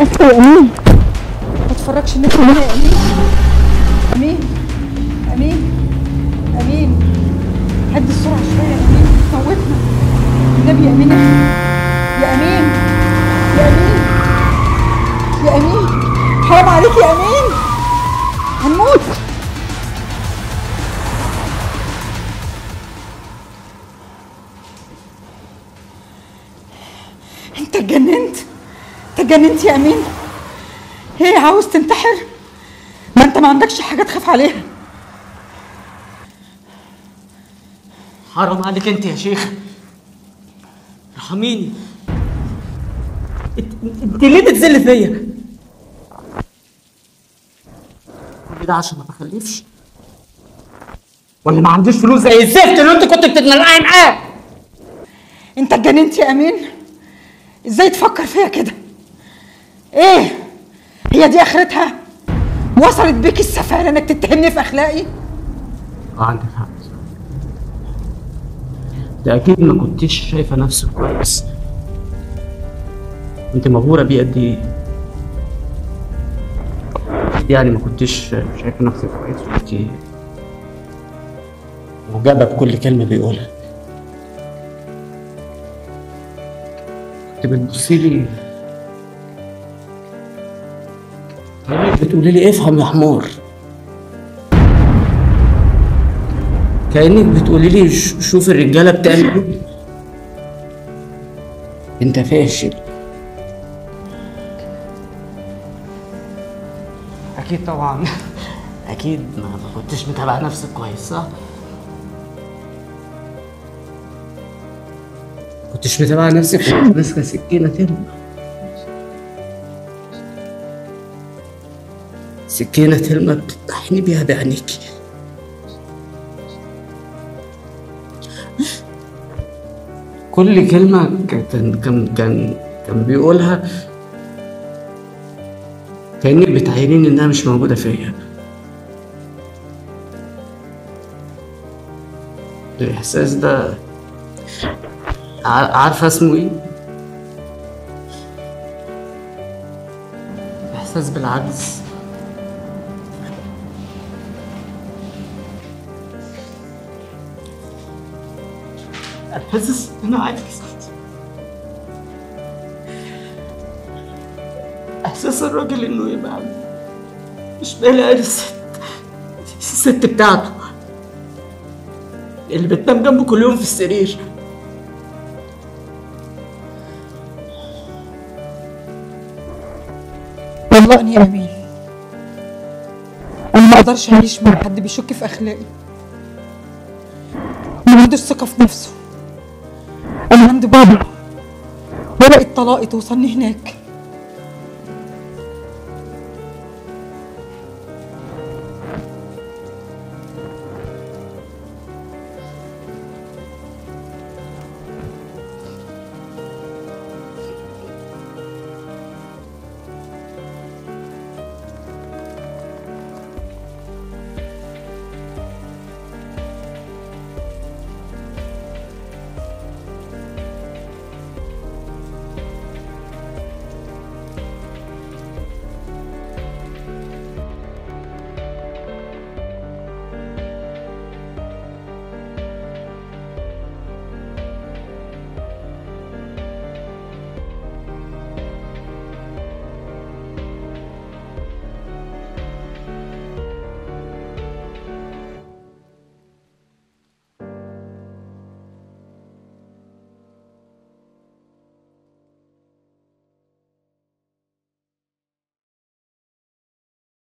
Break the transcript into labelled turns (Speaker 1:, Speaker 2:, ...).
Speaker 1: انا اسفه يا امين ما تفرجش الناس علينا يا امين امين امين امين هدي السرعه شويه يا امين موتنا النبي يا امين يا امين يا امين يا امين حرام عليك يا امين هنموت انت اتجننت اتجننت يا امين ايه عاوز تنتحر ما انت ما عندكش حاجه تخاف عليها
Speaker 2: حرام عليك انت يا شيخ ارحميني انت, انت ليه بتذل فيا كل ده عشان ما بخلفش ولا ما عنديش فلوس زي الزفت اللي انت كنت بتتنرقعي معاه
Speaker 1: انت اتجننت يا امين ازاي تفكر فيا كده ايه هي دي اخرتها وصلت بيك السفاله انك تتهمني في اخلاقي
Speaker 2: اه عندك حق ده اكيد ما كنتش شايفه نفسك كويس انت مبهوره بيه قد ايه يعني ما كنتش شايفه نفسك كويس وانت معجبه بكل كلمه بيقولها كنت بتبصي لي كأنك بتقولي لي افهم يا حمار كأنك بتقولي لي ش- شوف الرجالة بتعمل ايه انت فاشل اكيد طبعا اكيد ما ما كنتش متابع نفسك كويس صح كنتش متابع نفسك كنت ماسكه سكينه ترمى سكينه ترمى بتطحني بيها بعينيكي كل كلمة كان كان كان كان بيقولها كأنك بتعينين إنها مش موجودة فيا الإحساس ده ع- عارفة اسمه إيه؟ إحساس بالعجز أنا حاسس إن أنا عاجز إحساس الراجل إنه يبقى مش باقي الست الست بتاعته اللي بتنام جنبه كل يوم في السرير
Speaker 1: طلقني يا امين انا ما اقدرش اعيش مع حد بيشك في اخلاقي ما عندوش ثقه في نفسه انا عند بابا ورقه طلاقي توصلني هناك